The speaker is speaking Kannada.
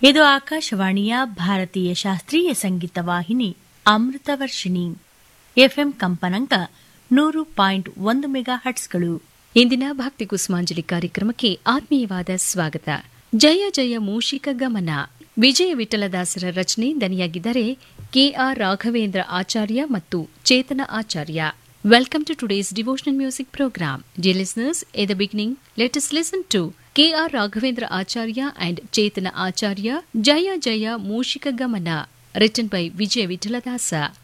ಇದು ಆಕಾಶವಾಣಿಯ ಭಾರತೀಯ ಶಾಸ್ತ್ರೀಯ ಸಂಗೀತ ವಾಹಿನಿ ಅಮೃತ ವರ್ಷಿಣಿ ಎಫ್ಎಂ ಕಂಪನಾಂಕ ನೂರು ಪಾಯಿಂಟ್ ಒಂದು ಮೆಗಾ ಹಟ್ಸ್ಗಳು ಇಂದಿನ ಭಕ್ತಿ ಕುಸುಮಾಂಜಲಿ ಕಾರ್ಯಕ್ರಮಕ್ಕೆ ಆತ್ಮೀಯವಾದ ಸ್ವಾಗತ ಜಯ ಜಯ ಮೂಷಿಕ ಗಮನ ವಿಜಯ ವಿಠಲದಾಸರ ರಚನೆ ದನಿಯಾಗಿದ್ದರೆ ಕೆಆರ್ ರಾಘವೇಂದ್ರ ಆಚಾರ್ಯ ಮತ್ತು Chetana Acharya welcome to today's devotional music program dear listeners at the beginning let us listen to K R Raghavendra Acharya and Chetana Acharya ಜಯ ಜಯ ಮೂಷಿಕ ಗಮನ ರಿಟನ್ ಬೈ ವಿಜಯ ವಿಠಲದಾಸ